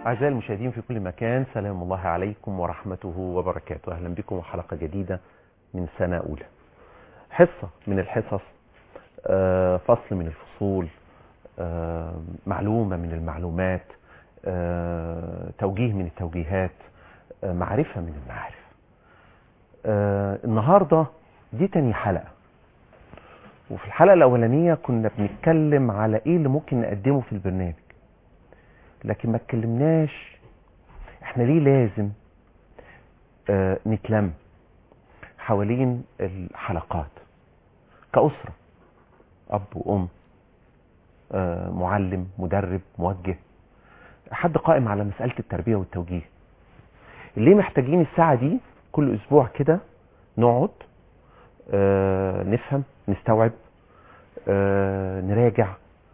أعزائي المشاهدين في كل مكان سلام الله عليكم ورحمته وبركاته أهلا بكم وحلقة جديدة من سنة أولى حصة من الحصص آه، فصل من الفصول آه، معلومة من المعلومات آه، توجيه من التوجيهات آه، معرفة من المعارف آه، النهاردة دي تاني حلقة وفي الحلقة الأولانية كنا بنتكلم على إيه اللي ممكن نقدمه في البرنامج لكن ما اتكلمناش احنا ليه لازم آه نتلم حوالين الحلقات كأسرة أب وأم آه معلم مدرب موجه حد قائم على مسألة التربية والتوجيه ليه محتاجين الساعة دي كل أسبوع كده نقعد آه نفهم نستوعب آه نراجع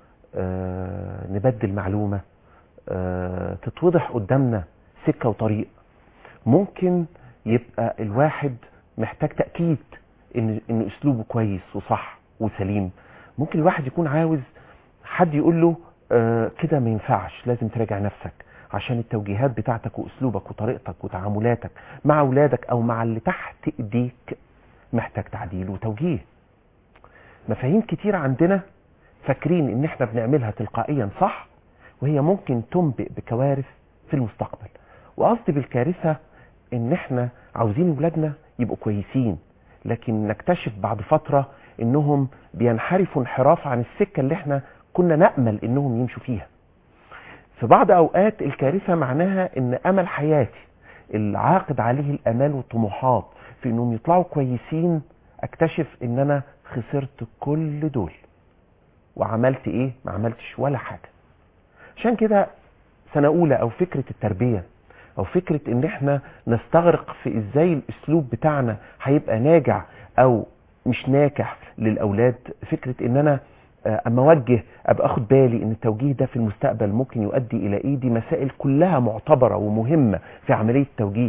آه نبدل معلومة آه تتوضح قدامنا سكة وطريق ممكن يبقى الواحد محتاج تأكيد ان, إن اسلوبه كويس وصح وسليم ممكن الواحد يكون عاوز حد يقول له آه كده ما ينفعش لازم تراجع نفسك عشان التوجيهات بتاعتك واسلوبك وطريقتك وتعاملاتك مع اولادك او مع اللي تحت ايديك محتاج تعديل وتوجيه مفاهيم كتير عندنا فاكرين ان احنا بنعملها تلقائيا صح وهي ممكن تنبئ بكوارث في المستقبل وقصدي بالكارثة ان احنا عاوزين ولادنا يبقوا كويسين لكن نكتشف بعد فترة انهم بينحرفوا انحراف عن السكة اللي احنا كنا نأمل انهم يمشوا فيها في بعض اوقات الكارثة معناها ان امل حياتي العاقد عليه الامال والطموحات في انهم يطلعوا كويسين اكتشف ان انا خسرت كل دول وعملت ايه ما عملتش ولا حاجة عشان كده سنة اولى او فكرة التربية او فكرة ان احنا نستغرق في ازاي الاسلوب بتاعنا هيبقى ناجع او مش ناجح للاولاد فكرة ان انا اما اوجه ابقى اخد بالي ان التوجيه ده في المستقبل ممكن يؤدي الى ايه دي مسائل كلها معتبرة ومهمة في عملية التوجيه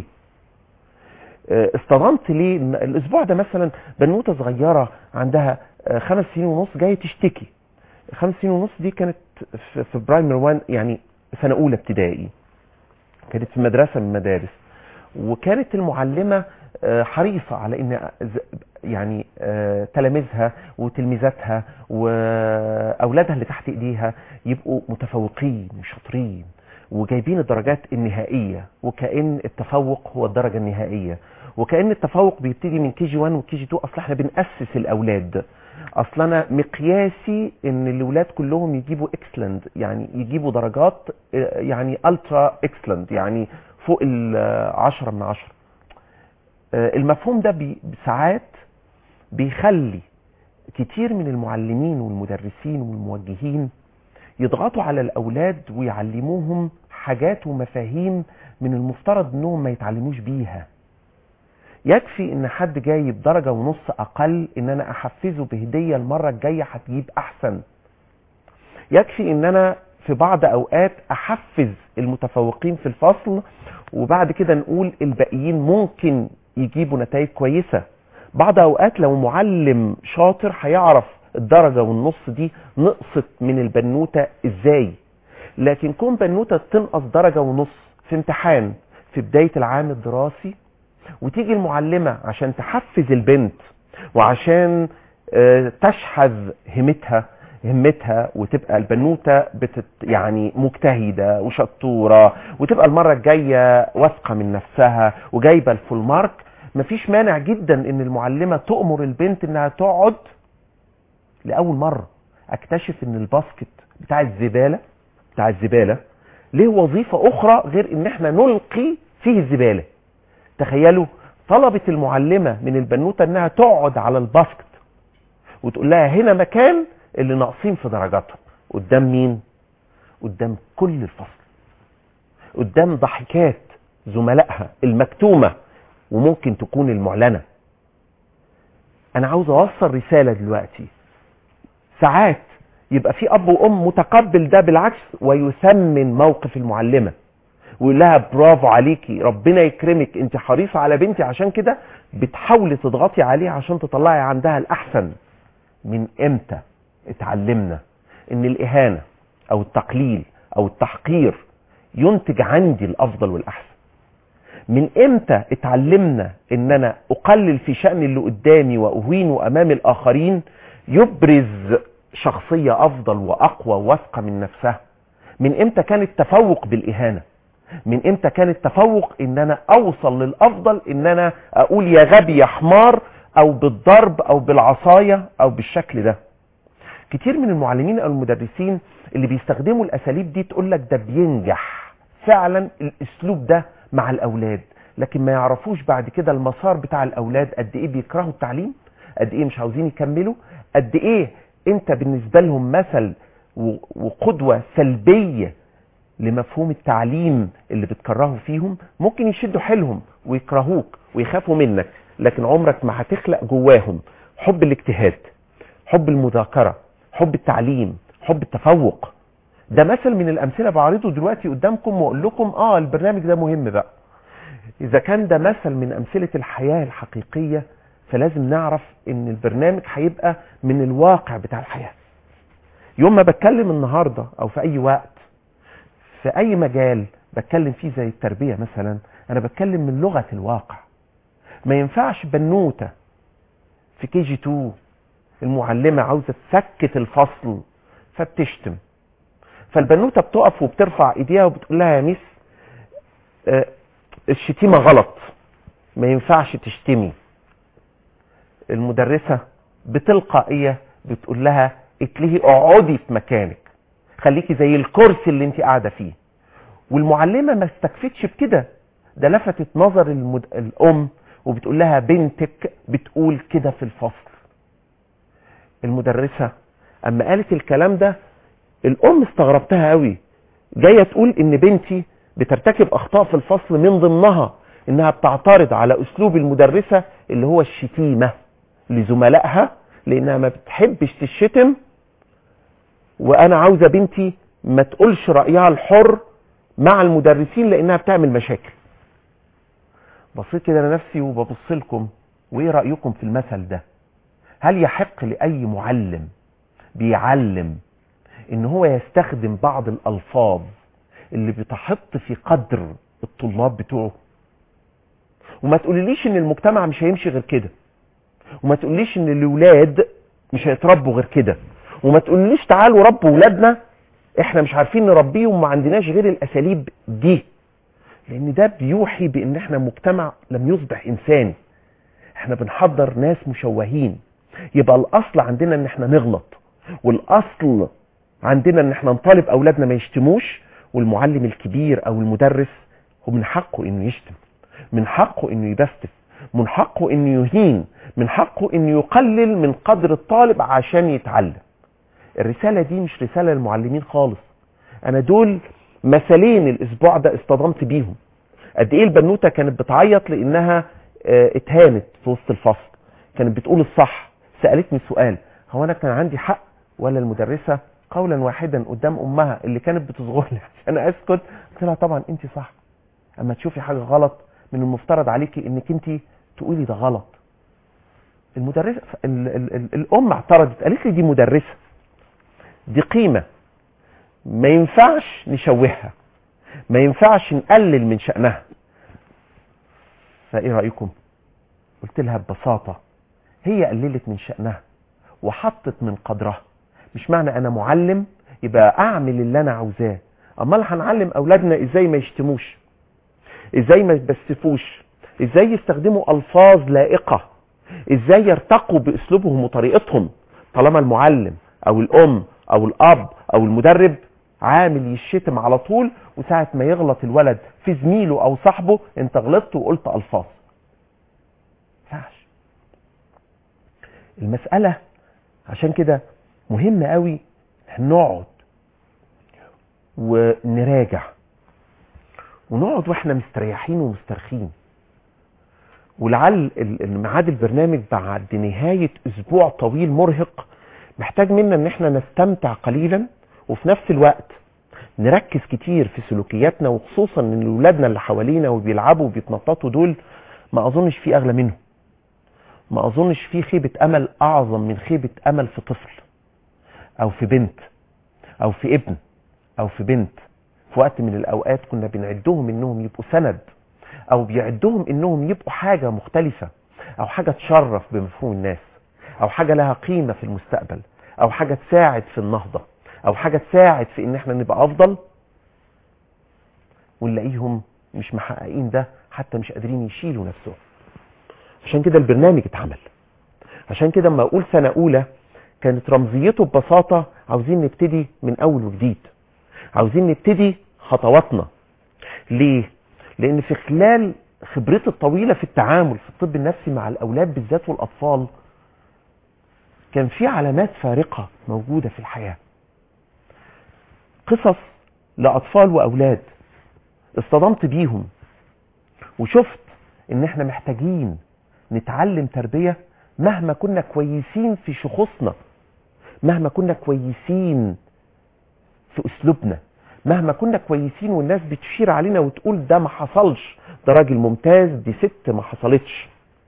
اصطدمت ليه الاسبوع ده مثلا بنوتة صغيرة عندها خمس سنين ونص جاية تشتكي خمس سنين ونص دي كانت في برايمر 1 يعني سنة أولى ابتدائي كانت في مدرسة من المدارس وكانت المعلمة حريصة على ان يعني تلاميذها وتلميذاتها واولادها اللي تحت ايديها يبقوا متفوقين وشاطرين وجايبين الدرجات النهائية وكأن التفوق هو الدرجة النهائية وكأن التفوق بيبتدي من كي جي 1 وكي جي 2 اصل احنا بنأسس الاولاد اصل انا مقياسي ان الاولاد كلهم يجيبوا اكسلنت يعني يجيبوا درجات يعني الترا اكسلنت يعني فوق العشرة من عشرة المفهوم ده ساعات بيخلي كتير من المعلمين والمدرسين والموجهين يضغطوا على الاولاد ويعلموهم حاجات ومفاهيم من المفترض انهم ما يتعلموش بيها يكفي ان حد جايب درجة ونص اقل ان انا احفزه بهدية المرة الجاية هتجيب احسن يكفي ان انا في بعض اوقات احفز المتفوقين في الفصل وبعد كده نقول الباقيين ممكن يجيبوا نتائج كويسة بعض اوقات لو معلم شاطر هيعرف الدرجة والنص دي نقصت من البنوتة ازاي لكن كون بنوتة تنقص درجة ونص في امتحان في بداية العام الدراسي وتيجي المعلمة عشان تحفز البنت وعشان تشحذ همتها همتها وتبقى البنوتة بتت يعني مجتهدة وشطورة وتبقى المرة الجاية واثقة من نفسها وجايبة الفول مارك مفيش مانع جدا ان المعلمة تؤمر البنت انها تقعد لأول مرة اكتشف ان الباسكت بتاع الزبالة بتاع الزبالة ليه وظيفة اخرى غير ان احنا نلقي فيه الزبالة تخيلوا طلبت المعلمة من البنوتة انها تقعد على الباسكت وتقول لها هنا مكان اللي ناقصين في درجاتهم قدام مين قدام كل الفصل قدام ضحكات زملائها المكتومة وممكن تكون المعلنة انا عاوز اوصل رسالة دلوقتي ساعات يبقى في اب وام متقبل ده بالعكس ويثمن موقف المعلمه ويقول لها برافو عليكي ربنا يكرمك انت حريصه على بنتي عشان كده بتحاولي تضغطي عليها عشان تطلعي عندها الاحسن من امتى اتعلمنا ان الاهانه او التقليل او التحقير ينتج عندي الافضل والاحسن من امتى اتعلمنا ان انا اقلل في شأن اللي قدامي واهينه امام الاخرين يبرز شخصية افضل واقوى واثقة من نفسها من امتى كان التفوق بالاهانة من امتى كان التفوق ان انا اوصل للافضل ان انا اقول يا غبي يا حمار او بالضرب او بالعصاية او بالشكل ده كتير من المعلمين او المدرسين اللي بيستخدموا الاساليب دي تقول لك ده بينجح فعلا الاسلوب ده مع الاولاد لكن ما يعرفوش بعد كده المسار بتاع الاولاد قد ايه بيكرهوا التعليم قد ايه مش عاوزين يكملوا قد ايه انت بالنسبة لهم مثل وقدوة سلبية لمفهوم التعليم اللي بتكرهه فيهم ممكن يشدوا حيلهم ويكرهوك ويخافوا منك لكن عمرك ما هتخلق جواهم حب الاجتهاد حب المذاكرة حب التعليم حب التفوق ده مثل من الامثله بعرضه دلوقتي قدامكم واقول لكم اه البرنامج ده مهم بقى اذا كان ده مثل من امثله الحياه الحقيقيه فلازم نعرف ان البرنامج هيبقى من الواقع بتاع الحياه يوم ما بتكلم النهارده او في اي وقت في اي مجال بتكلم فيه زي التربيه مثلا انا بتكلم من لغه الواقع ما ينفعش بنوته في كي جي 2 المعلمه عاوزه تسكت الفصل فبتشتم فالبنوته بتقف وبترفع ايديها وبتقول لها يا ميس آه الشتيمه غلط ما ينفعش تشتمي المدرسه بتلقائيه بتقول لها اتلهي اقعدي في مكانك خليكي زي الكرسي اللي انت قاعده فيه والمعلمه ما استكفتش بكده ده لفتت نظر المد... الام وبتقول لها بنتك بتقول كده في الفصل المدرسه اما قالت الكلام ده الام استغربتها قوي جايه تقول ان بنتي بترتكب اخطاء في الفصل من ضمنها انها بتعترض على اسلوب المدرسه اللي هو الشتيمه لزملائها لانها ما بتحبش تشتم وانا عاوزه بنتي ما تقولش رايها الحر مع المدرسين لانها بتعمل مشاكل بصيت كده لنفسي وببص لكم وايه رايكم في المثل ده هل يحق لاي معلم بيعلم ان هو يستخدم بعض الالفاظ اللي بتحط في قدر الطلاب بتوعه وما تقوليليش ان المجتمع مش هيمشي غير كده وما تقوليش ان الاولاد مش هيتربوا غير كده وما تقوليش تعالوا ربوا ولادنا احنا مش عارفين نربيهم وما عندناش غير الاساليب دي لان ده بيوحي بان احنا مجتمع لم يصبح انساني احنا بنحضر ناس مشوهين يبقى الاصل عندنا ان احنا نغلط والاصل عندنا ان احنا نطالب اولادنا ما يشتموش والمعلم الكبير او المدرس هو من حقه انه يشتم من حقه انه يبستف من حقه انه يهين من حقه انه يقلل من قدر الطالب عشان يتعلم الرسالة دي مش رسالة للمعلمين خالص انا دول مثلين الاسبوع ده اصطدمت بيهم قد ايه البنوتة كانت بتعيط لانها اه اتهانت في وسط الفصل كانت بتقول الصح سألتني سؤال هو انا كان عندي حق ولا المدرسة قولا واحدا قدام امها اللي كانت بتصغرني عشان اسكت قلت لها طبعا انت صح اما تشوفي حاجة غلط من المفترض عليكي انك انت تقولي ده غلط المدرسة ال ال ال الام اعترضت قالت لي دي مدرسة دي قيمة ما ينفعش نشوهها ما ينفعش نقلل من شأنها فايه رأيكم قلت لها ببساطة هي قللت من شأنها وحطت من قدرها مش معنى انا معلم يبقى اعمل اللي انا عاوزاه امال هنعلم اولادنا ازاي ما يشتموش ازاي ما يتبسفوش ازاي يستخدموا الفاظ لائقة ازاي يرتقوا باسلوبهم وطريقتهم طالما المعلم او الام او الاب او المدرب عامل يشتم على طول وساعة ما يغلط الولد في زميله او صاحبه انت غلطت وقلت الفاظ ينفعش المسألة عشان كده مهم قوي نقعد ونراجع ونقعد واحنا مستريحين ومسترخين ولعل ميعاد البرنامج بعد نهاية اسبوع طويل مرهق محتاج منا ان احنا نستمتع قليلا وفي نفس الوقت نركز كتير في سلوكياتنا وخصوصا ان اولادنا اللي حوالينا وبيلعبوا وبيتنططوا دول ما اظنش في اغلى منهم ما اظنش في خيبة امل اعظم من خيبة امل في طفل او في بنت او في ابن او في بنت في وقت من الاوقات كنا بنعدهم انهم يبقوا سند او بيعدهم انهم يبقوا حاجة مختلفة او حاجة تشرف بمفهوم الناس او حاجة لها قيمة في المستقبل او حاجة تساعد في النهضة او حاجة تساعد في ان احنا نبقى افضل ونلاقيهم مش محققين ده حتى مش قادرين يشيلوا نفسهم عشان كده البرنامج اتعمل عشان كده اما اقول سنة اولى كانت رمزيته ببساطة عاوزين نبتدي من اول وجديد عاوزين نبتدي خطواتنا ليه لان في خلال خبرتي الطويلة في التعامل في الطب النفسي مع الاولاد بالذات والاطفال كان في علامات فارقة موجودة في الحياة قصص لأطفال وأولاد اصطدمت بيهم وشفت ان احنا محتاجين نتعلم تربية مهما كنا كويسين في شخصنا مهما كنا كويسين في اسلوبنا مهما كنا كويسين والناس بتشير علينا وتقول ده ما حصلش ده راجل ممتاز دي ست ما حصلتش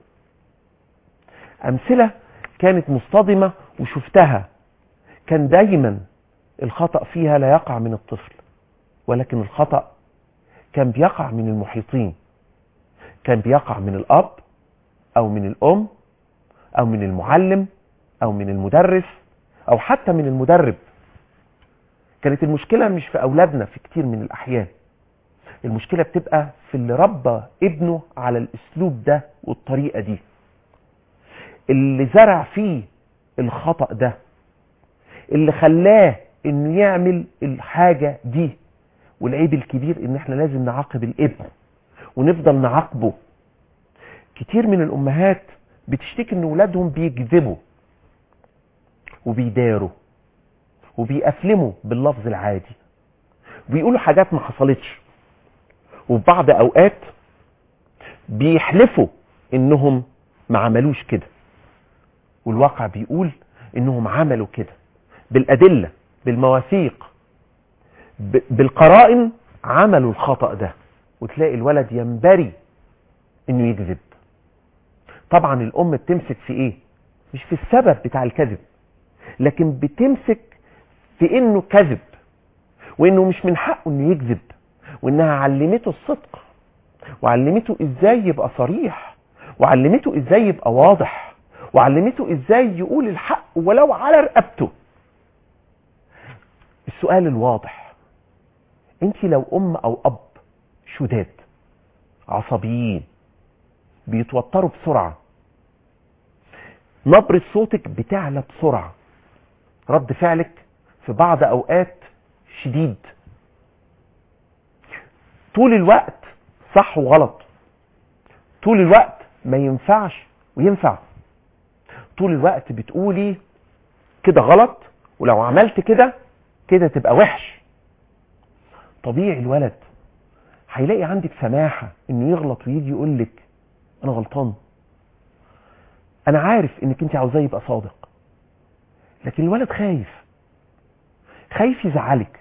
امثلة كانت مصطدمة وشفتها كان دايما الخطأ فيها لا يقع من الطفل ولكن الخطأ كان بيقع من المحيطين كان بيقع من الأب أو من الأم أو من المعلم أو من المدرس أو حتى من المدرب كانت المشكلة مش في أولادنا في كتير من الأحيان المشكلة بتبقى في اللي ربى ابنه على الأسلوب ده والطريقة دي اللي زرع فيه الخطأ ده اللي خلاه انه يعمل الحاجة دي والعيب الكبير ان احنا لازم نعاقب الابن ونفضل نعاقبه كتير من الامهات بتشتكي ان ولادهم بيكذبوا وبيداروا وبيأفلموا باللفظ العادي وبيقولوا حاجات ما حصلتش وفي بعض اوقات بيحلفوا انهم ما عملوش كده والواقع بيقول انهم عملوا كده بالادله بالمواثيق بالقرائن عملوا الخطأ ده وتلاقي الولد ينبري انه يكذب طبعا الام بتمسك في ايه مش في السبب بتاع الكذب لكن بتمسك في انه كذب وانه مش من حقه انه يكذب وانها علمته الصدق وعلمته ازاي يبقى صريح وعلمته ازاي يبقى واضح وعلمته ازاي يقول الحق ولو على رقبته السؤال الواضح انت لو ام او اب شداد عصبيين بيتوتروا بسرعة نبرة صوتك بتعلى بسرعة رد فعلك في بعض اوقات شديد طول الوقت صح وغلط طول الوقت ما ينفعش وينفع طول الوقت بتقولي كده غلط ولو عملت كده كده تبقى وحش طبيعي الولد هيلاقي عندك سماحة انه يغلط ويجي يقول لك انا غلطان انا عارف انك انت عاوزاه يبقى صادق لكن الولد خايف خايف يزعلك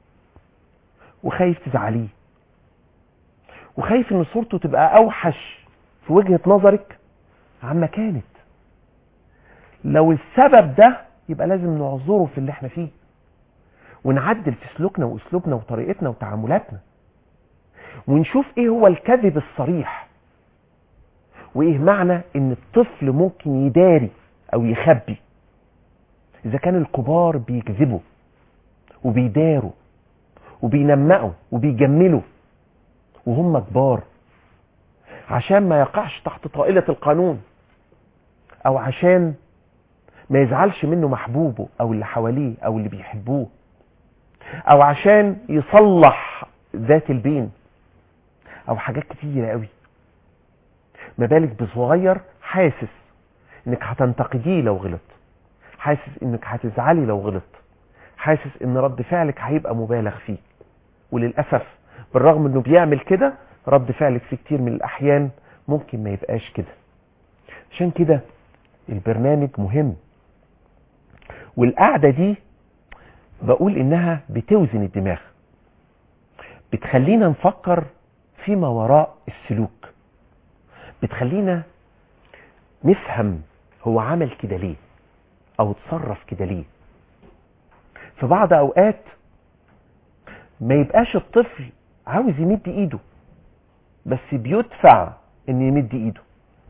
وخايف تزعليه وخايف ان صورته تبقى اوحش في وجهة نظرك عما كانت لو السبب ده يبقى لازم نعذره في اللي احنا فيه ونعدل في سلوكنا واسلوبنا وطريقتنا وتعاملاتنا ونشوف ايه هو الكذب الصريح وايه معنى ان الطفل ممكن يداري او يخبي اذا كان الكبار بيكذبوا وبيداروا وبينمقوا وبيجملوا وهم كبار عشان ما يقعش تحت طائلة القانون او عشان ما يزعلش منه محبوبه او اللي حواليه او اللي بيحبوه او عشان يصلح ذات البين او حاجات كتيرة قوي ما بالك بصغير حاسس انك هتنتقديه لو غلط حاسس انك هتزعلي لو غلط حاسس ان رد فعلك هيبقى مبالغ فيه وللأسف بالرغم انه بيعمل كده رد فعلك في كتير من الاحيان ممكن ما يبقاش كده عشان كده البرنامج مهم والقعدة دي بقول انها بتوزن الدماغ بتخلينا نفكر فيما وراء السلوك بتخلينا نفهم هو عمل كده ليه او اتصرف كده ليه في بعض اوقات ما يبقاش الطفل عاوز يمد ايده بس بيدفع ان يمد ايده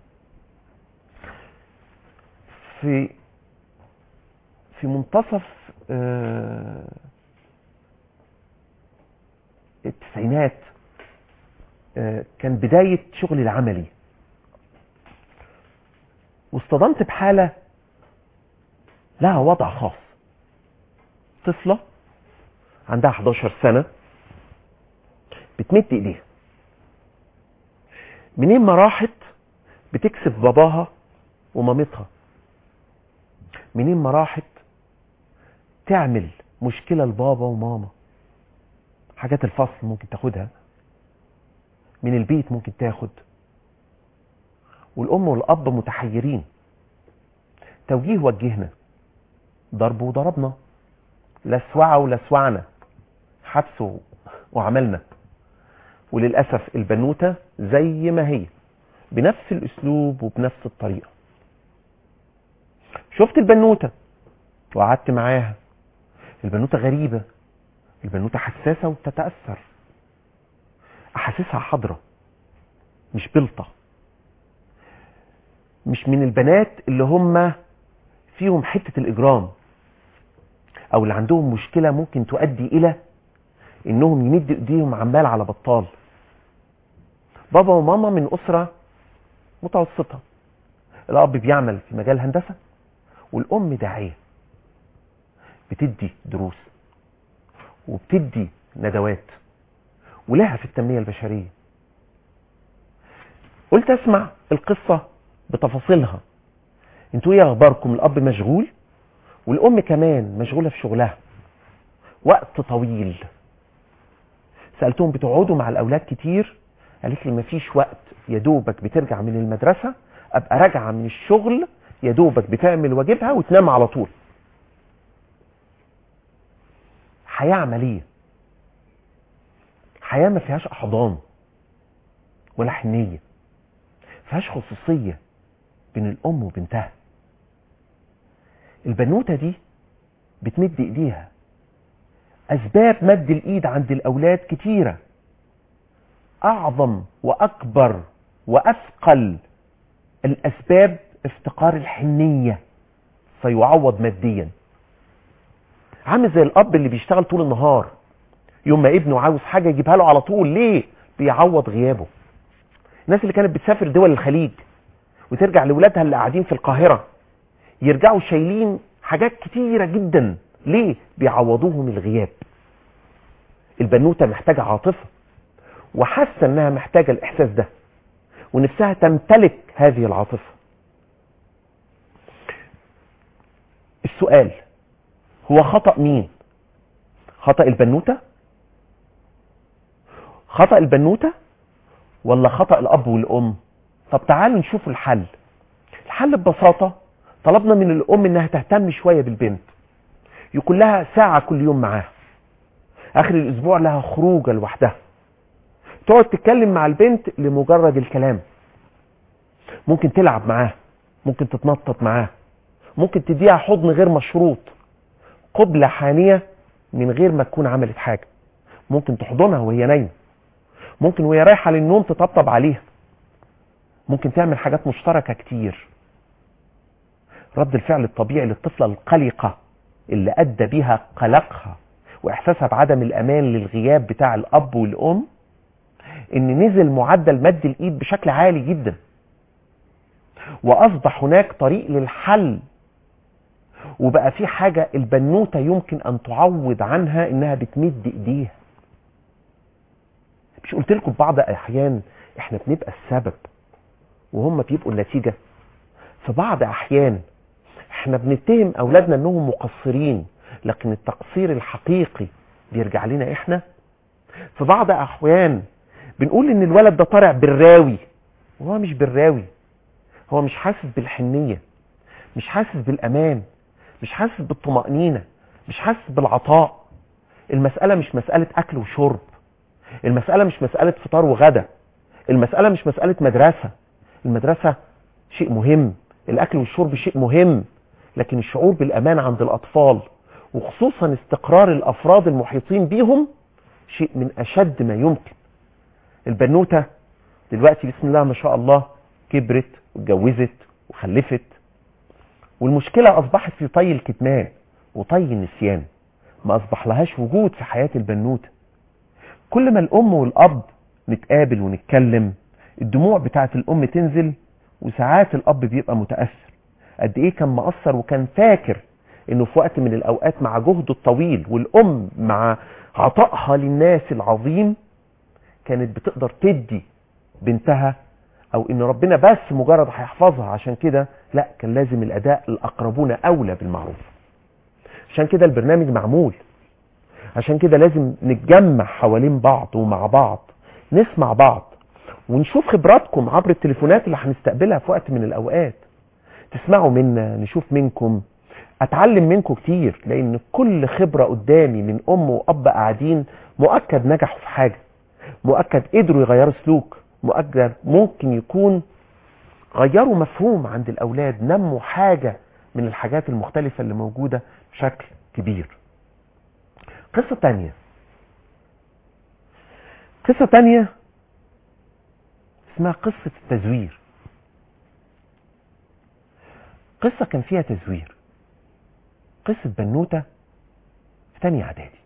في في منتصف آه، التسعينات آه، كان بداية شغلي العملي واصطدمت بحالة لها وضع خاص طفلة عندها 11 سنة بتمد ايديها منين ما راحت بتكسب باباها ومامتها منين ما راحت تعمل مشكلة لبابا وماما حاجات الفصل ممكن تاخدها من البيت ممكن تاخد والأم والأب متحيرين توجيه وجهنا ضرب وضربنا لسوعة ولسوعنا حبس و- وعملنا وللأسف البنوتة زي ما هي بنفس الأسلوب وبنفس الطريقة شفت البنوتة وقعدت معاها البنوتة غريبة البنوتة حساسة وبتتأثر أحاسيسها حاضرة مش بلطة مش من البنات اللي هم فيهم حتة الإجرام أو اللي عندهم مشكلة ممكن تؤدي إلى إنهم يمدوا إيديهم عمال على بطال بابا وماما من أسرة متوسطة الأب بيعمل في مجال الهندسة والأم داعية بتدي دروس وبتدي ندوات ولها في التنمية البشرية قلت اسمع القصة بتفاصيلها انتوا ايه اخباركم الاب مشغول والام كمان مشغولة في شغلها وقت طويل سألتهم بتقعدوا مع الاولاد كتير قالت لي مفيش وقت يا دوبك بترجع من المدرسة ابقى راجعة من الشغل يا دوبك بتعمل واجبها وتنام على طول حياة عملية حياة ما فيهاش احضان ولا حنية فيهاش خصوصية بين الام وبنتها البنوتة دي بتمد ايديها اسباب مد الايد عند الاولاد كتيرة اعظم واكبر واثقل الاسباب افتقار الحنية فيعوض ماديا عامل زي الاب اللي بيشتغل طول النهار يوم ما ابنه عاوز حاجة يجيبها له على طول ليه بيعوض غيابه الناس اللي كانت بتسافر دول الخليج وترجع لولادها اللي قاعدين في القاهرة يرجعوا شايلين حاجات كتيرة جدا ليه بيعوضوهم الغياب البنوتة محتاجة عاطفة وحاسة انها محتاجة الاحساس ده ونفسها تمتلك هذه العاطفة السؤال هو خطأ مين خطأ البنوتة خطأ البنوتة ولا خطأ الأب والأم طب تعالوا نشوف الحل الحل ببساطة طلبنا من الأم إنها تهتم شوية بالبنت يكون لها ساعة كل يوم معاها آخر الأسبوع لها خروجة لوحدها تقعد تتكلم مع البنت لمجرد الكلام ممكن تلعب معاها ممكن تتنطط معاها ممكن تديها حضن غير مشروط قبلة حانية من غير ما تكون عملت حاجة ممكن تحضنها وهي نايمة ممكن وهي رايحة للنوم تطبطب عليها ممكن تعمل حاجات مشتركة كتير رد الفعل الطبيعي للطفلة القلقة اللي أدى بها قلقها وإحساسها بعدم الأمان للغياب بتاع الأب والأم إن نزل معدل مد الإيد بشكل عالي جدا وأصبح هناك طريق للحل وبقى في حاجة البنوتة يمكن أن تعوض عنها إنها بتمد إيديها مش قلت لكم بعض أحيان إحنا بنبقى السبب وهم بيبقوا النتيجة في بعض أحيان إحنا بنتهم أولادنا إنهم مقصرين لكن التقصير الحقيقي بيرجع لنا إحنا في بعض أحيان بنقول إن الولد ده طالع بالراوي وهو مش بالراوي هو مش حاسس بالحنية مش حاسس بالأمان مش حاسس بالطمأنينة مش حاسس بالعطاء المسألة مش مسألة أكل وشرب المسألة مش مسألة فطار وغدا المسألة مش مسألة مدرسة المدرسة شيء مهم الأكل والشرب شيء مهم لكن الشعور بالأمان عند الأطفال وخصوصا استقرار الأفراد المحيطين بيهم شيء من اشد ما يمكن البنوتة دلوقتي بسم الله ما شاء الله كبرت واتجوزت وخلفت والمشكلة اصبحت في طي الكتمان وطي النسيان ما اصبح لهاش وجود في حياة البنوتة كل ما الام والاب نتقابل ونتكلم الدموع بتاعت الام تنزل وساعات الاب بيبقى متأثر قد ايه كان مقصر وكان فاكر انه في وقت من الاوقات مع جهده الطويل والام مع عطائها للناس العظيم كانت بتقدر تدي بنتها او ان ربنا بس مجرد هيحفظها عشان كده لا كان لازم الاداء الاقربون اولى بالمعروف عشان كده البرنامج معمول عشان كده لازم نتجمع حوالين بعض ومع بعض نسمع بعض ونشوف خبراتكم عبر التليفونات اللي هنستقبلها في وقت من الاوقات تسمعوا منا نشوف منكم اتعلم منكم كتير لان كل خبرة قدامي من ام واب قاعدين مؤكد نجحوا في حاجة مؤكد قدروا يغيروا سلوك مؤكد ممكن يكون غيروا مفهوم عند الاولاد نموا حاجة من الحاجات المختلفة اللي موجودة بشكل كبير قصة تانية قصة تانية اسمها قصة التزوير قصة كان فيها تزوير قصة بنوتة في تانية اعدادي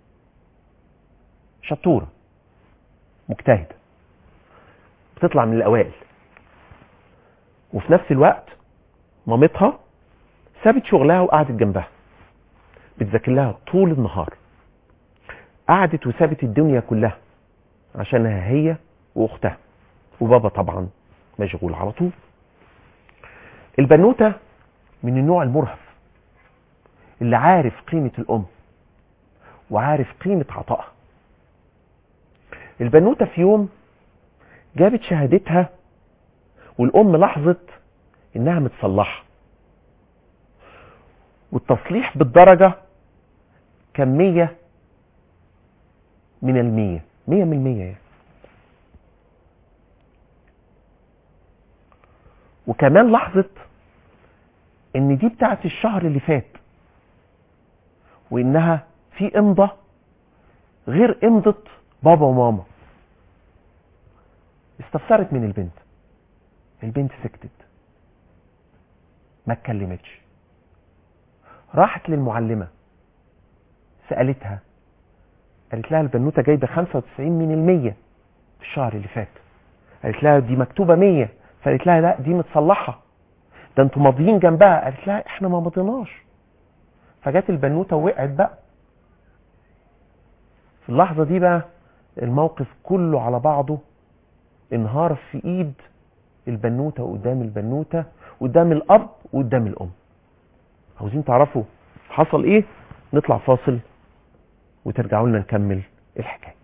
شطورة مجتهدة بتطلع من الاوائل وفي نفس الوقت مامتها سابت شغلها وقعدت جنبها بتذاكر لها طول النهار قعدت وسابت الدنيا كلها عشانها هي واختها وبابا طبعا مشغول على طول البنوتة من النوع المرهف اللي عارف قيمة الأم وعارف قيمة عطائها البنوتة في يوم جابت شهادتها والأم لاحظت إنها متصلحة والتصليح بالدرجة كان مية من المية مية من المية يعني. وكمان لاحظت ان دي بتاعت الشهر اللي فات وانها في امضة غير امضة بابا وماما استفسرت من البنت البنت سكتت ما اتكلمتش راحت للمعلمة سألتها قالت لها البنوتة جايبة 95 من المية في الشهر اللي فات قالت لها دي مكتوبة 100 فقالت لها لا دي متصلحة ده انتوا ماضيين جنبها قالت لها احنا ما مضيناش فجت البنوتة ووقعت بقى في اللحظة دي بقى الموقف كله على بعضه انهار في ايد البنوتة وقدام البنوتة قدام الاب وقدام الام عاوزين تعرفوا حصل ايه نطلع فاصل وترجعوا لنا نكمل الحكايه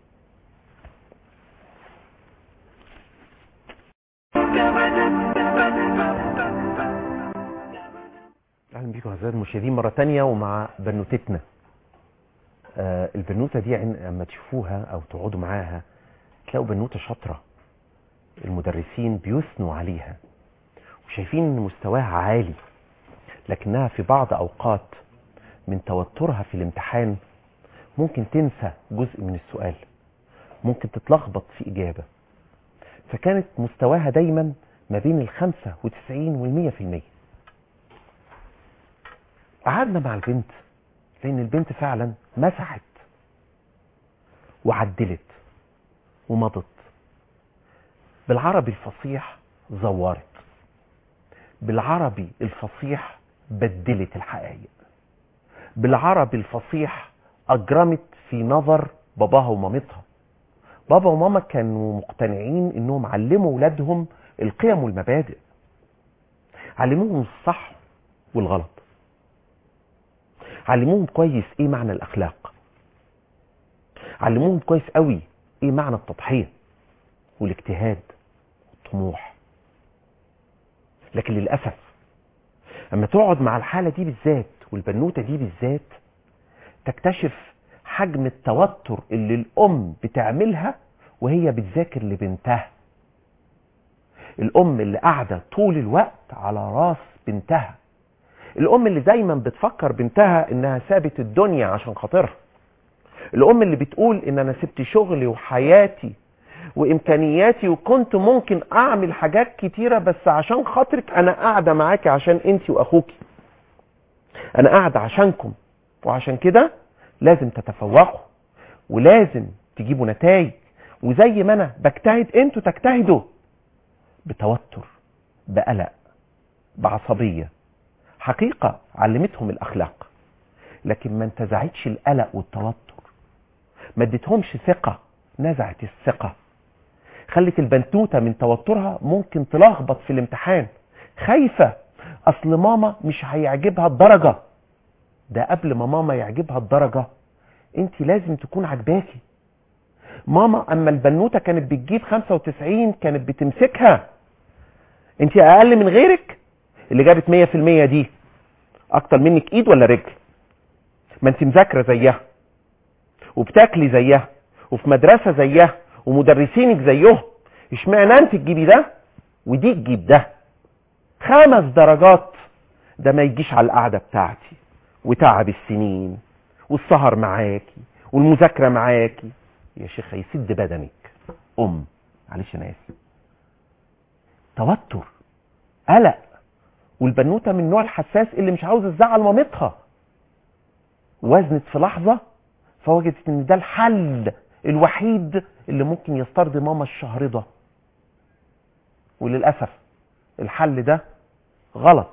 اهلا بيكم اعزائي المشاهدين مره تانية ومع بنوتتنا آه البنوته دي لما تشوفوها او تقعدوا معاها تلاقوا بنوته شاطره المدرسين بيثنوا عليها وشايفين ان مستواها عالي لكنها في بعض اوقات من توترها في الامتحان ممكن تنسى جزء من السؤال ممكن تتلخبط في اجابه فكانت مستواها دايما ما بين الخمسة وتسعين والمية في المية قعدنا مع البنت لان البنت فعلا مسحت وعدلت ومضت بالعربي الفصيح زورت بالعربي الفصيح بدلت الحقائق بالعربي الفصيح اجرمت في نظر باباها ومامتها بابا وماما كانوا مقتنعين انهم علموا ولادهم القيم والمبادئ علموهم الصح والغلط علموهم كويس ايه معنى الاخلاق علموهم كويس قوي ايه معنى التضحيه والاجتهاد والطموح لكن للاسف اما تقعد مع الحاله دي بالذات والبنوته دي بالذات تكتشف حجم التوتر اللي الام بتعملها وهي بتذاكر لبنتها الام اللي قاعده طول الوقت على راس بنتها الام اللي دايما بتفكر بنتها انها سابت الدنيا عشان خاطرها الام اللي بتقول ان انا سبت شغلي وحياتي وامكانياتي وكنت ممكن اعمل حاجات كتيرة بس عشان خاطرك انا قاعدة معاكي عشان انت واخوكي انا قاعدة عشانكم وعشان كده لازم تتفوقوا ولازم تجيبوا نتائج وزي ما انا بجتهد انتوا تجتهدوا بتوتر بقلق بعصبية حقيقة علمتهم الاخلاق لكن ما انتزعتش القلق والتوتر ما اديتهمش ثقة نزعت الثقة خلت البنتوتة من توترها ممكن تلخبط في الامتحان خايفة اصل ماما مش هيعجبها الدرجة ده قبل ما ماما يعجبها الدرجة انت لازم تكون عجباكي ماما اما البنوتة كانت بتجيب 95 كانت بتمسكها انت اقل من غيرك اللي جابت 100% دي اكتر منك ايد ولا رجل ما انت مذاكره زيها وبتاكلي زيها وفي مدرسه زيها ومدرسينك زيهم اشمعنى انت تجيبي ده ودي تجيب ده خمس درجات ده ما يجيش على القعده بتاعتي وتعب السنين والسهر معاكي والمذاكره معاكي يا شيخه يسد بدنك ام معلش انا اسف توتر قلق والبنوته من النوع الحساس اللي مش عاوزه تزعل مامتها وزنت في لحظه فوجدت ان ده الحل الوحيد اللي ممكن يسترضي ماما الشهرضه وللاسف الحل ده غلط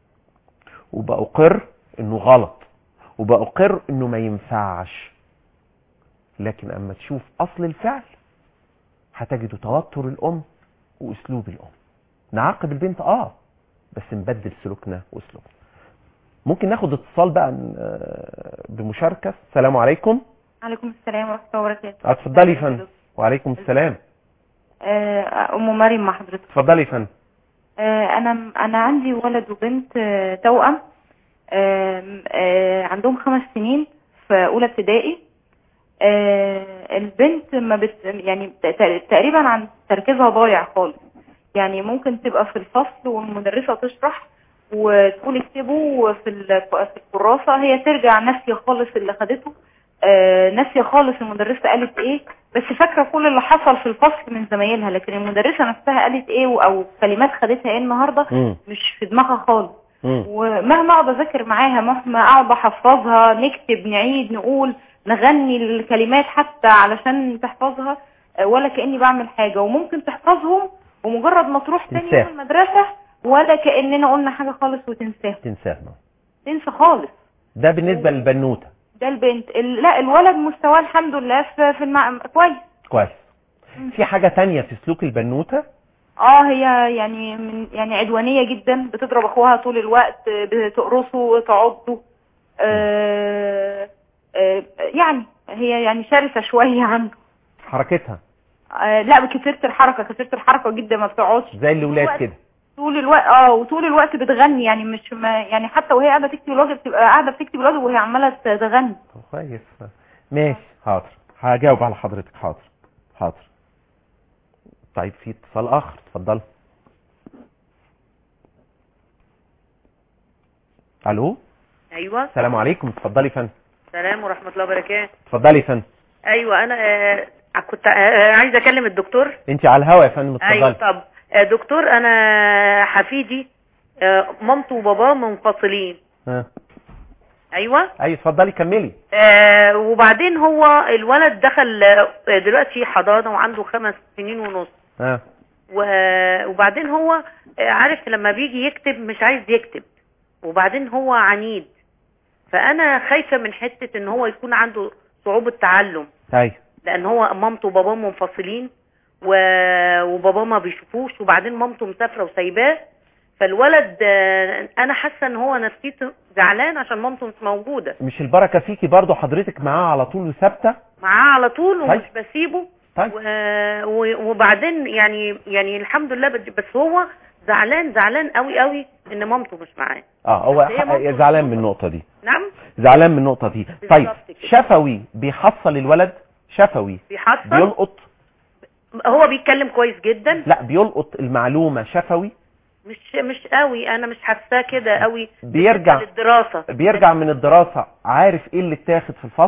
وبأقر انه غلط وبأقر انه ما ينفعش لكن اما تشوف اصل الفعل هتجد توتر الام واسلوب الام نعاقب البنت اه بس نبدل سلوكنا واسلوبنا ممكن ناخد اتصال بقى آه، بمشاركة السلام عليكم عليكم السلام ورحمة الله وبركاته اتفضلي يا فندم وعليكم السلام آه، أم مريم مع حضرتك اتفضلي يا فندم آه، أنا أنا عندي ولد وبنت آه، توأم آم، آه، عندهم خمس سنين في أولى ابتدائي آه، البنت ما بت يعني ت- تقريبا عن تركيزها ضايع خالص يعني ممكن تبقى في الفصل والمدرسة تشرح وتقول اكتبوا في ال- في الكراسة هي ترجع ناسية خالص اللي خدته آه، ناسية خالص المدرسة قالت ايه بس فاكرة كل اللي حصل في الفصل من زمايلها لكن المدرسة نفسها قالت ايه او كلمات خدتها ايه النهاردة مم. مش في دماغها خالص مم. ومهما اقعد اذاكر معاها مهما اقعد احفظها نكتب نعيد نقول نغني الكلمات حتى علشان تحفظها آه، ولا كاني بعمل حاجه وممكن تحفظهم ومجرد ما تروح تاني تنساها. يوم المدرسه ولا كاننا قلنا حاجه خالص وتنساها تنساها تنسى خالص ده بالنسبة للبنوتة ده البنت ال- لا الولد مستواه الحمد لله في في المع... كويس كويس في حاجة تانية في سلوك البنوتة اه هي يعني من يعني عدوانية جدا بتضرب اخوها طول الوقت بتقرصه تعضه آه آه يعني هي يعني شرسة شوية عنده حركتها آه لا كثيرة الحركة كثيرة الحركة جدا ما بتقعدش زي الولاد الوقت. كده طول الوقت اه وطول الوقت بتغني يعني مش ما يعني حتى وهي قاعدة تكتب الواجب تبقى قاعدة بتكتب الواجب وهي عمالة تغني طب كويس ماشي حاضر هجاوب على حضرتك حاضر حاضر طيب في اتصال اخر اتفضل الو ايوه السلام عليكم اتفضلي يا فندم السلام ورحمه الله وبركاته اتفضلي يا فندم ايوه انا آه كنت آه عايزه اكلم الدكتور انت على الهوا يا فندم ايوه اتفضلي طب آه دكتور انا حفيدي آه مامته وباباه منفصلين ها. ايوه ايوه اتفضلي كملي آه وبعدين هو الولد دخل آه دلوقتي حضانه وعنده خمس سنين ونص ها و- وبعدين هو آه، عارف لما بيجي يكتب مش عايز يكتب وبعدين هو عنيد فانا خايفه من حته ان هو يكون عنده صعوبه تعلم ايوه لان هو مامته وباباه منفصلين و... وباباه ما بيشوفوش وبعدين مامته مسافره وسايباه فالولد آه، انا حاسه ان هو نفسيته زعلان عشان مامته مش موجوده مش البركه فيكي برضو حضرتك معاه على طول وثابته معاه على طول ومش طيب. بسيبه طيب و... و- وبعدين يعني يعني الحمد لله بد- بس هو زعلان زعلان قوي قوي ان مامته مش معاه اه هو هي حق- مامته زعلان من مبسوطة. النقطه دي نعم زعلان من النقطه دي طيب بالظبط كده. شفوي بيحصل الولد شفوي بيحصل بيلقط هو بيتكلم كويس جدا لا بيلقط المعلومه شفوي مش مش قوي انا مش حاساه كده قوي بيرجع للدراسه بيرجع من الدراسه عارف ايه اللي اتاخد في الفصل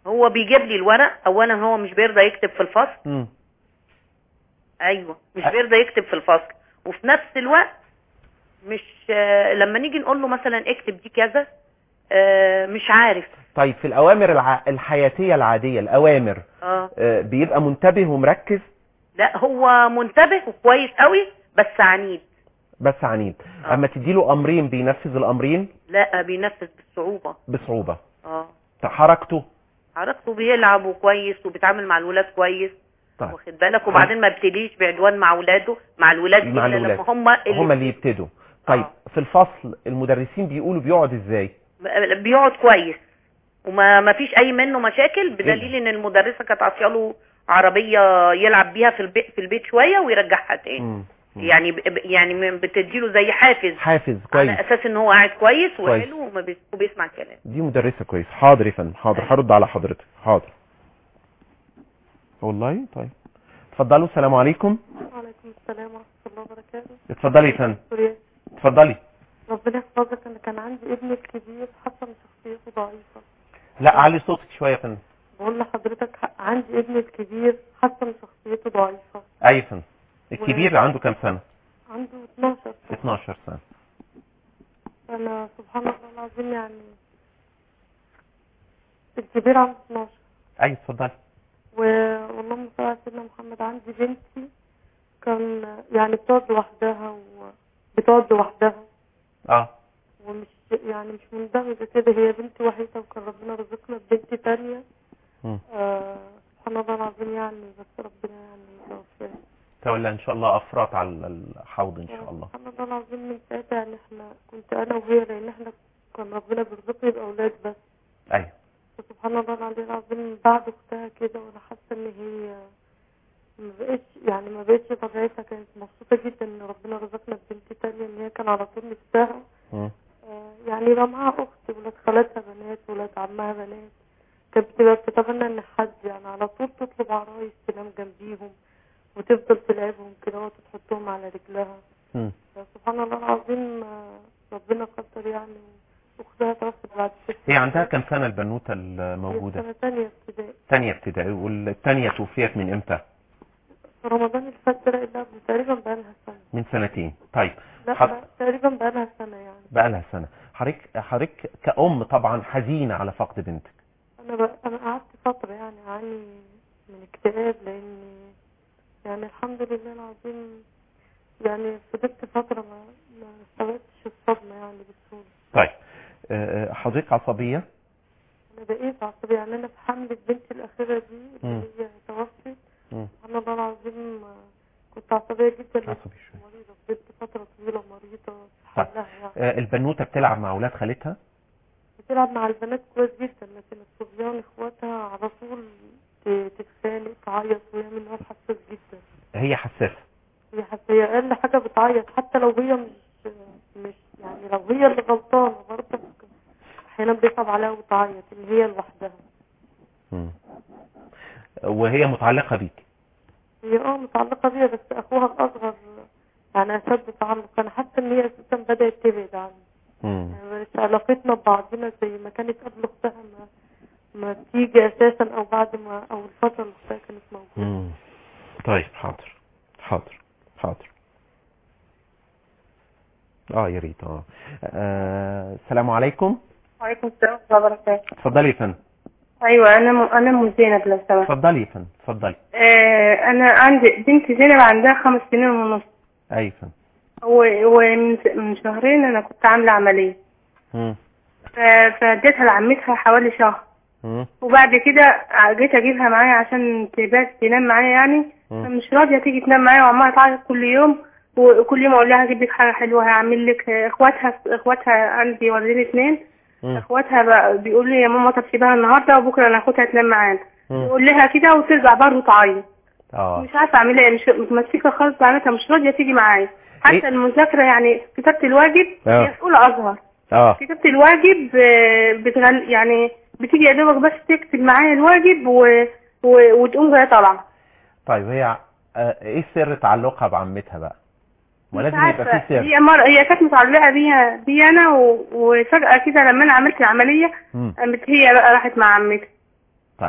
هو بيجيب لي الورق اولا هو مش بيرضى يكتب في الفصل مم. ايوه مش أ- بيرضى يكتب في الفصل وفي نفس الوقت مش آه، لما نيجي نقول له مثلا اكتب دي كذا آه، مش عارف طيب في الاوامر الع... الحياتيه العاديه الاوامر اه آه، بيبقى منتبه ومركز لا هو منتبه وكويس قوي بس عنيد بس عنيد آه. اما تديله امرين بينفذ الامرين لا بينفذ بالصعوبة بصعوبة اه حركته حركته بيلعب وكويس وبيتعامل مع الولاد كويس طيب واخد بالك وبعدين ما بيبتديش بعدوان مع اولاده مع الولاد مع الا الولاد. لما هم اللي هما اللي يبتدوا طيب آه. في الفصل المدرسين بيقولوا بيقعد ازاي بيقعد كويس وما ما فيش اي منه مشاكل بدليل ان المدرسه كانت عاطيه عربيه يلعب بيها في البيت في البيت شويه ويرجعها تاني مم. مم. يعني ب- ب- يعني من- بتديله زي حافز حافز كويس على اساس ان هو قاعد كويس كويس. وحلو وما بي- وبيسمع كلام دي مدرسة كويس حاضر يا فندم حاضر هرد على حضرتك حاضر والله طيب اتفضلوا السلام عليكم وعليكم السلام ورحمة الله وبركاته اتفضلي يا فندم سوريا اتفضلي ربنا يحفظك انا كان عندي ابني الكبير حصل شخصيته ضعيفة لا علي صوتك شوية يا فندم بقول لحضرتك ح- عندي ابني الكبير حصل شخصيته ضعيفة اي فندم الكبير عنده كام سنة عنده 12 سنة 12 سنة انا سبحان الله العظيم يعني الكبير عنده 12 اي اتفضلي و- واللهم صل على سيدنا محمد عندي بنتي كان يعني بتقعد لوحدها وبتقعد لوحدها اه ومش يعني مش مندمجة كده هي بنتي وحيدة وكان ربنا رزقنا ببنت تانية مم. آه سبحان الله العظيم يعني بس ربنا يعني توفاها تولى ان شاء الله افراط على الحوض ان شاء الله سبحان الله العظيم من ساعتها يعني احنا كنت انا وهي لان احنا كان ربنا بيرزقني باولاد بس ايوه فسبحان الله العلي العظيم من بعد اختها كده وانا حاسه ان هي ما بقتش يعني ما بقتش طبيعتها كانت مبسوطه جدا ان ربنا رزقنا ببنت تانية ان هي كان على طول نفسها مم. آه، يعني يبقى معاها اخت ولاد خالاتها بنات ولاد عمها بنات كانت بتبقى بتتمنى ان حد يعني على طول تطلب عرايس تنام جنبيهم وتفضل تلعبهم كده وتحطهم على رجلها مم. سبحان الله العظيم آه، ربنا قدر يعني اختها توفت بعد ست هي عندها سنين. كام سنة البنوتة هي الموجودة سنة تانية ابتدائي تانية ابتدائي والتانية توفيت من امتى في رمضان اللي فات ده اللي قبل تقريبا بقالها سنة من سنتين طيب لا حض- بقى- تقريبا بقالها سنة يعني بقى لها سنة حضرتك حضرتك كأم طبعا حزينة على فقد بنتك انا بقى انا قعدت فترة يعني اعاني من اكتئاب لان يعني الحمد لله العظيم يعني فضلت فترة ما ما استوعبتش الصدمة يعني بسهولة طيب آه، آه، حضرتك عصبية انا بقيت عصبية يعني انا في حملة بنتي الاخيرة دي مم. اللي هي توفت مم. سبحان الله العظيم آه، كنت عصبية جدا لأن عصبي شوية مريضة فضلت فترة طويلة مريضة في طيب. حالها يعني آه، البنوتة بتلعب مع أولاد خالتها بتلعب مع البنات كويس جدا لكن الصبيان اخواتها على طول ت- تتخانق تعيط وهي من نوع حساس جدا هي حساسة هي حس- هي اقل حاجه بتعيط حتى لو هي مش مش يعني لو هي اللي غلطانه برضه احيانا بيصعب عليها وتعيط ان هي لوحدها مم. وهي متعلقة بيك هي اه متعلقه بيها بس اخوها الاصغر يعني اشد تعلق انا حاسه ان هي اساسا بدات تبعد عني مم. يعني مش علاقتنا ببعضنا زي ما كانت قبل اختها ما ما تيجي اساسا او بعد ما او الفتره اللي اختها كانت موجوده مم. طيب حاضر حاضر حاضر اه يا ريت اه آه، السلام عليكم وعليكم السلام ورحمة الله وبركاته اتفضلي يا فندم أيوة أنا م... أنا أم زينب لو سمحت اتفضلي يا فندم اتفضلي آه أنا عندي بنتي زينب عندها خمس سنين ونص اي فندم و- ومن من شهرين أنا كنت عاملة عملية مم. ف- فاديتها لعمتها حوالي شهر مم. وبعد كده جيت أجيبها معايا عشان تبات تنام معايا يعني مم. فمش راضية تيجي تنام معايا وعمالة تعيط كل يوم وكل يوم أقول لها هجيب لك حاجة حلوة هعمل لك إخواتها إخواتها عندي والدين اتنين مم. إخواتها بقى بيقولوا لي يا ماما طب سيبها النهاردة وبكرة ناخدها تنام معانا مم. يقول لها كده وترجع برضه تعيط اه مش عارفه اعمل ايه مش متمسكه خالص بعملها مش راضيه تيجي معايا حتى إيه؟ المذاكره يعني كتابه الواجب آه. هي في اولى ازهر اه كتابه الواجب آه، بتغل يعني بتيجي يا دوبك بس تكتب معايا الواجب و... و... وتقوم جايه طالعه طيب هي آه، ايه سر تعلقها بعمتها بقى مش ولازم يبقى عارفة. في سر هي مر... هي كانت متعلقه بيها بي انا و... وفجاه كده لما انا عملت العمليه مم. قامت هي بقى راحت مع عمتها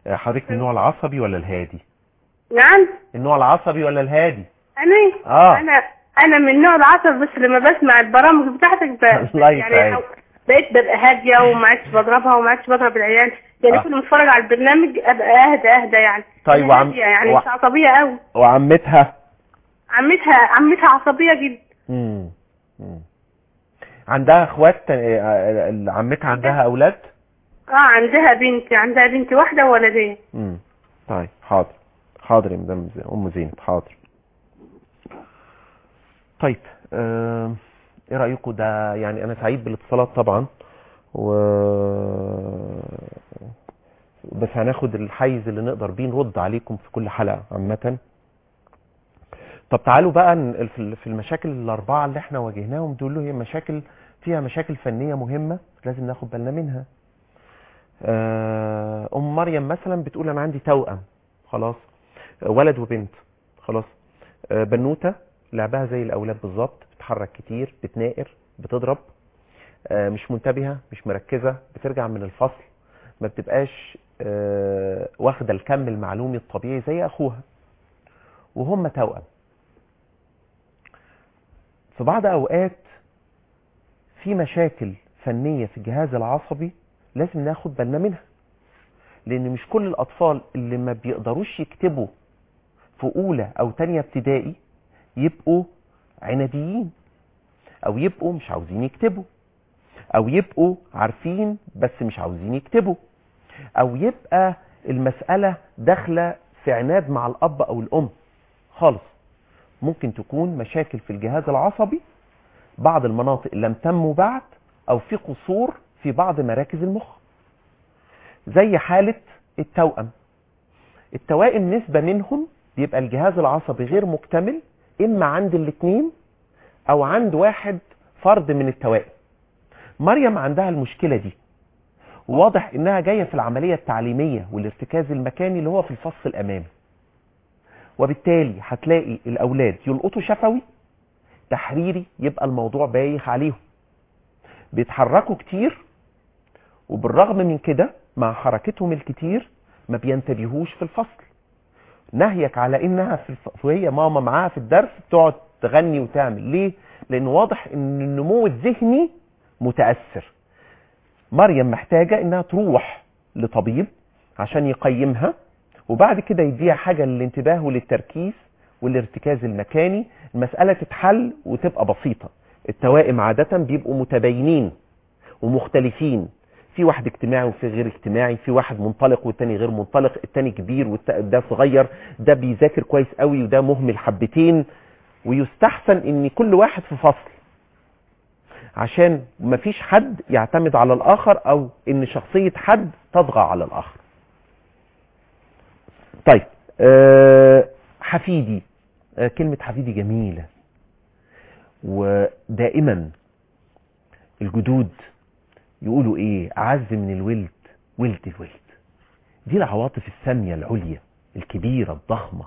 آه، حضرتك من النوع العصبي ولا الهادي نعم النوع العصبي ولا الهادي انا اه انا انا من نوع العصر بس لما بسمع البرامج بتاعتك ب... الله يعني يسعدك. بقيت ببقى هاديه وما عدتش بضربها وما عدتش بضرب العيال يعني آه. كل ما اتفرج على البرنامج ابقى اهدى اهدى يعني طيب أنا وعم- هادية يعني وع- مش عصبيه قوي وعمتها عمتها عمتها عصبيه جدا مم. مم. عندها اخوات آه، آه، عمتها عندها اولاد اه عندها بنت عندها بنت واحده وولدين مم. طيب حاضر حاضر يا مدام زي- ام زينب حاضر طيب آه، ايه رايكم ده يعني انا سعيد بالاتصالات طبعا و بس هناخد الحيز اللي نقدر بيه نرد عليكم في كل حلقه عامه طب تعالوا بقى ن- في في المشاكل الاربعه اللي احنا واجهناهم دول هي مشاكل فيها مشاكل فنيه مهمه لازم ناخد بالنا منها آه، ام مريم مثلا بتقول انا عندي توأم خلاص آه، ولد وبنت خلاص آه، بنوته لعبها زي الاولاد بالظبط بتتحرك كتير بتناقر بتضرب آه، مش منتبهه مش مركزه بترجع من الفصل ما بتبقاش آه، واخده الكم المعلومي الطبيعي زي اخوها وهم توأم في بعض اوقات في مشاكل فنيه في الجهاز العصبي لازم ناخد بالنا منها لان مش كل الاطفال اللي ما بيقدروش يكتبوا في اولى او تانية ابتدائي يبقوا عناديين او يبقوا مش عاوزين يكتبوا او يبقوا عارفين بس مش عاوزين يكتبوا او يبقى المسألة داخلة في عناد مع الاب او الام خالص ممكن تكون مشاكل في الجهاز العصبي بعض المناطق لم تنمو بعد او في قصور في بعض مراكز المخ زي حالة التوأم التوائم نسبة منهم بيبقى الجهاز العصبي غير مكتمل اما عند الاثنين او عند واحد فرد من التوائم مريم عندها المشكلة دي واضح انها جاية في العملية التعليمية والارتكاز المكاني اللي هو في الفصل الامامي وبالتالي هتلاقي الاولاد يلقطوا شفوي تحريري يبقى الموضوع بايخ عليهم بيتحركوا كتير وبالرغم من كده مع حركتهم الكتير ما بينتبهوش في الفصل نهيك على انها في الف... وهي ماما معاها في الدرس بتقعد تغني وتعمل ليه لان واضح ان النمو الذهني متاثر مريم محتاجه انها تروح لطبيب عشان يقيمها وبعد كده يديها حاجه للانتباه وللتركيز والارتكاز المكاني المساله تتحل وتبقى بسيطه التوائم عاده بيبقوا متباينين ومختلفين في واحد اجتماعي وفي غير اجتماعي في واحد منطلق والتاني غير منطلق التاني كبير وده صغير ده بيذاكر كويس قوي وده مهمل حبتين ويستحسن ان كل واحد في فصل عشان مفيش حد يعتمد على الاخر او ان شخصية حد تطغى على الاخر طيب أه حفيدي أه كلمة حفيدي جميلة ودائما الجدود يقولوا ايه اعز من الولد ولد الولد دي العواطف السامية العليا الكبيرة الضخمة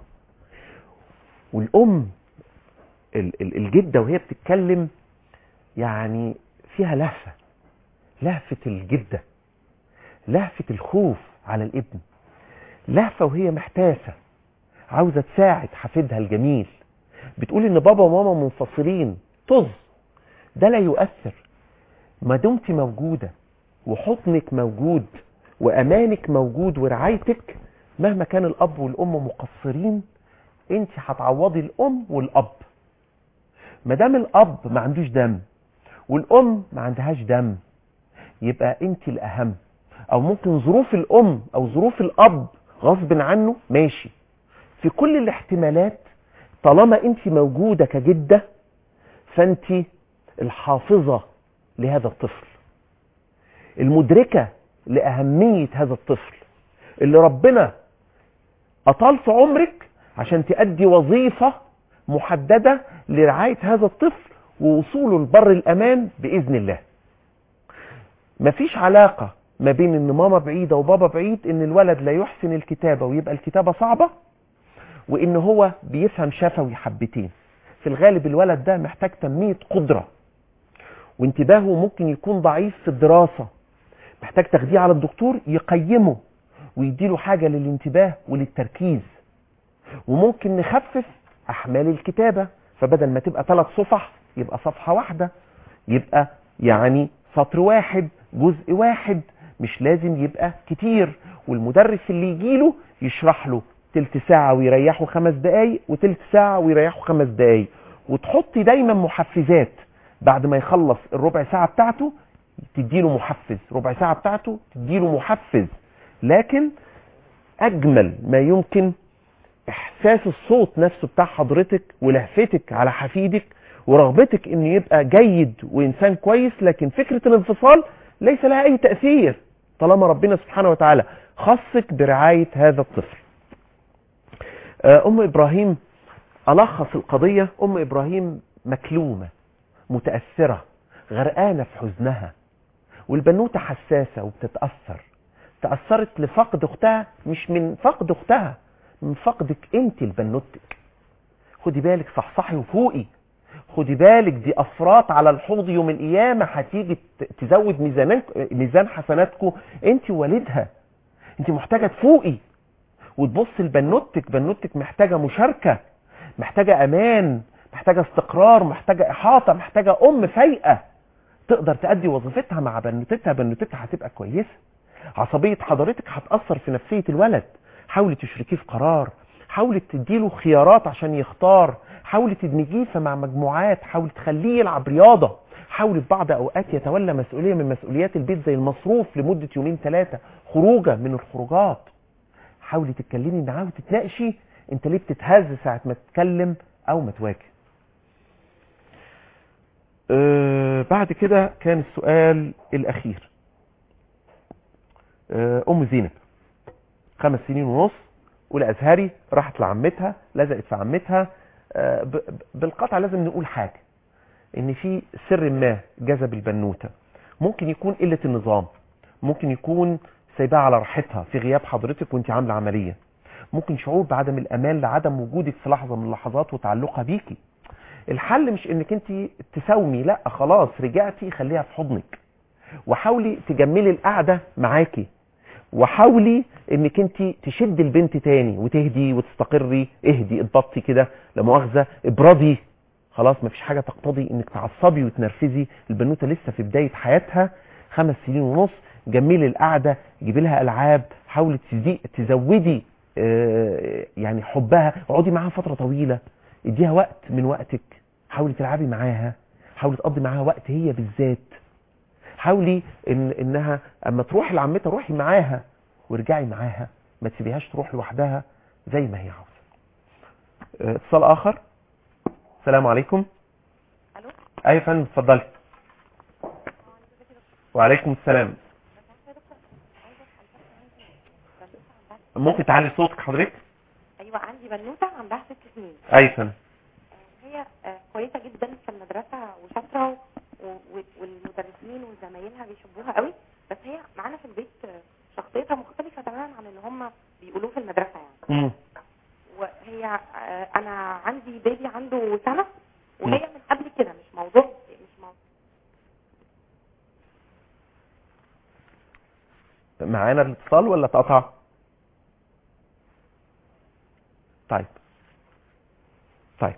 والام الجدة وهي بتتكلم يعني فيها لهفة لهفة الجدة لهفة الخوف على الابن لهفة وهي محتاسة عاوزة تساعد حفيدها الجميل بتقول ان بابا وماما منفصلين طز ده لا يؤثر ما دمت موجودة وحضنك موجود وأمانك موجود ورعايتك مهما كان الأب والأم مقصرين أنت هتعوضي الأم والأب ما دام الأب ما عندوش دم والأم ما عندهاش دم يبقى أنت الأهم أو ممكن ظروف الأم أو ظروف الأب غصب عنه ماشي في كل الاحتمالات طالما أنت موجودة كجدة فأنت الحافظة لهذا الطفل المدركة لأهمية هذا الطفل اللي ربنا أطال في عمرك عشان تأدي وظيفة محددة لرعاية هذا الطفل ووصوله لبر الأمان بإذن الله مفيش علاقة ما بين ان ماما بعيدة وبابا بعيد ان الولد لا يحسن الكتابة ويبقى الكتابة صعبة وان هو بيفهم شفوي حبتين في الغالب الولد ده محتاج تنمية قدرة وانتباهه ممكن يكون ضعيف في الدراسة محتاج تاخديه على الدكتور يقيمه ويديله حاجة للانتباه وللتركيز وممكن نخفف احمال الكتابة فبدل ما تبقى ثلاث صفح يبقى صفحة واحدة يبقى يعني سطر واحد جزء واحد مش لازم يبقى كتير والمدرس اللي يجيله يشرح له تلت ساعة ويريحه خمس دقايق وتلت ساعة ويريحه خمس دقايق وتحطي دايما محفزات بعد ما يخلص الربع ساعة بتاعته تديله محفز ربع ساعة بتاعته تديله محفز لكن اجمل ما يمكن احساس الصوت نفسه بتاع حضرتك ولهفتك على حفيدك ورغبتك ان يبقى جيد وانسان كويس لكن فكرة الانفصال ليس لها اي تأثير طالما ربنا سبحانه وتعالى خصك برعاية هذا الطفل ام ابراهيم الخص القضية ام ابراهيم مكلومة متأثرة غرقانة في حزنها والبنوتة حساسة وبتتأثر تأثرت لفقد اختها مش من فقد اختها من فقدك انت لبنوتك خدي بالك صحصحي وفوقي خدي بالك دي افراط على الحوض يوم القيامة هتيجي تزود ميزان ميزان حسناتكم انت ووالدها انت محتاجة تفوقي وتبص لبنوتك بنوتك محتاجة مشاركة محتاجة امان محتاجة استقرار محتاجة احاطة محتاجة ام فايقة تقدر تأدي وظيفتها مع بنوتتها بنوتتها هتبقى كويسة عصبية حضرتك هتأثر في نفسية الولد حاولي تشركيه في قرار حاولي تديله خيارات عشان يختار حاولي تدمجيه مع مجموعات حاولي تخليه يلعب رياضة حاولي في بعض اوقات يتولى مسؤولية من مسؤوليات البيت زي المصروف لمدة يومين ثلاثة خروجة من الخروجات حاولي تتكلمي معاه وتتناقشي انت ليه بتتهز ساعة ما تتكلم او ما تواجه أه بعد كده كان السؤال الاخير أه ام زينب خمس سنين ونص اولى ازهري راحت لعمتها لزقت في عمتها أه بالقطع لازم نقول حاجة ان في سر ما جذب البنوتة ممكن يكون قلة النظام ممكن يكون سايباها على راحتها في غياب حضرتك وانت عامله عمليه ممكن شعور بعدم الامان لعدم وجودك في لحظه من اللحظات وتعلقها بيكي الحل مش انك انت تساومي لا خلاص رجعتي خليها في حضنك وحاولي تجملي القعده معاكي وحاولي انك انت تشد البنت تاني وتهدي وتستقري اهدي اضبطي كده لا مؤاخذه ابردي خلاص مفيش حاجه تقتضي انك تعصبي وتنرفزي البنوته لسه في بدايه حياتها خمس سنين ونص جملي القعده جيبي لها العاب حاولي تزودي يعني حبها اقعدي معاها فتره طويله اديها وقت من وقتك حاولي تلعبي معاها حاولي تقضي معاها وقت هي بالذات حاولي ان انها اما تروحي لعمتها روحي معاها وارجعي معاها ما تسيبيهاش تروح لوحدها زي ما هي عاوزه اتصال اخر السلام عليكم الو ايوه يا فندم اتفضلي وعليكم السلام ممكن تعلي صوتك حضرتك ايوه عندي بنوته عندها ست سنين ايوه فندم هي آه، كويسه جدا في المدرسه وشاطره و- و- والمدرسين وزمايلها بيحبوها قوي بس هي معانا في البيت آه، شخصيتها مختلفه تماما عن اللي هم بيقولوه في المدرسه يعني مم. وهي آه، انا عندي بيبي عنده سنه وهي من قبل كده مش موضوع مش موضوع معانا الاتصال ولا اتقطع طيب طيب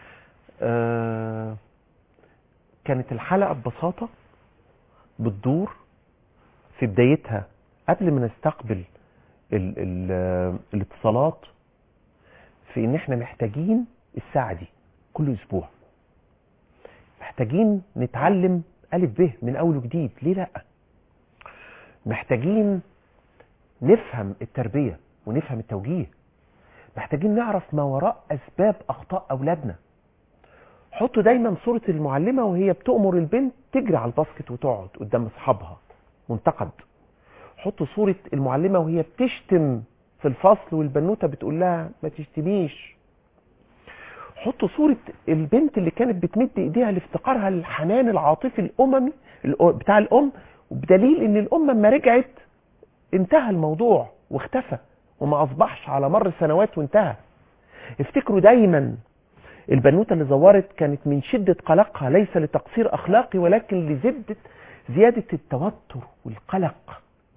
آه كانت الحلقة ببساطة بتدور في بدايتها قبل ما نستقبل ال ال الاتصالات في ان احنا محتاجين الساعة دي كل اسبوع محتاجين نتعلم ألف ب من أول وجديد ليه لأ محتاجين نفهم التربية ونفهم التوجيه محتاجين نعرف ما وراء أسباب أخطاء أولادنا حطوا دايما صورة المعلمة وهي بتأمر البنت تجري على الباسكت وتقعد قدام أصحابها منتقد حطوا صورة المعلمة وهي بتشتم في الفصل والبنوتة بتقول لها ما تشتميش حطوا صورة البنت اللي كانت بتمد ايديها لافتقارها للحنان العاطفي الاممي الأ- بتاع الام وبدليل ان الام لما رجعت انتهى الموضوع واختفى وما اصبحش على مر السنوات وانتهى افتكروا دايما البنوتة اللي زورت كانت من شدة قلقها ليس لتقصير اخلاقي ولكن لزبدة زيادة التوتر والقلق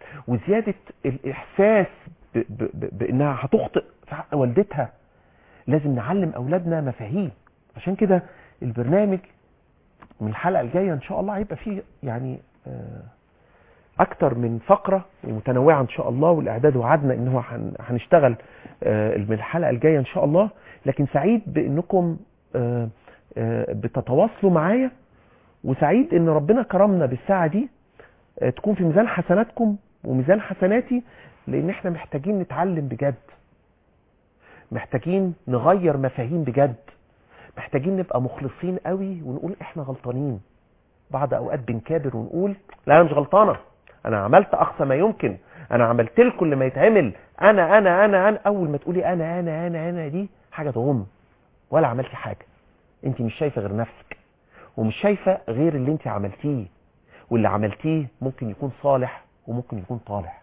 وزياده الاحساس ب- ب- ب- بانها هتخطئ في حق والدتها لازم نعلم اولادنا مفاهيم عشان كده البرنامج من الحلقه الجايه ان شاء الله هيبقى فيه يعني آه، اكتر من فقره متنوعه ان شاء الله والاعداد وعدنا ان هو هن- هنشتغل آه، من الحلقه الجايه ان شاء الله لكن سعيد بانكم آه، آه، بتتواصلوا معايا وسعيد ان ربنا كرمنا بالساعه دي آه، تكون في ميزان حسناتكم وميزان حسناتي لان احنا محتاجين نتعلم بجد محتاجين نغير مفاهيم بجد محتاجين نبقى مخلصين قوي ونقول احنا غلطانين بعض اوقات بنكابر ونقول لا انا مش غلطانه انا عملت اقصى ما يمكن انا عملت لكم اللي ما يتعمل انا انا انا انا اول ما تقولي انا انا انا انا دي حاجه تغم ولا عملتي حاجه انت مش شايفه غير نفسك ومش شايفه غير اللي انت عملتيه واللي عملتيه ممكن يكون صالح وممكن يكون طالح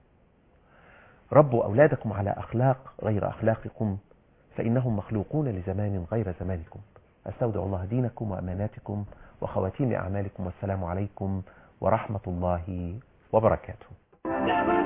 ربوا اولادكم على اخلاق غير اخلاقكم فانهم مخلوقون لزمان غير زمانكم استودع الله دينكم واماناتكم وخواتيم اعمالكم والسلام عليكم ورحمه الله وبركاته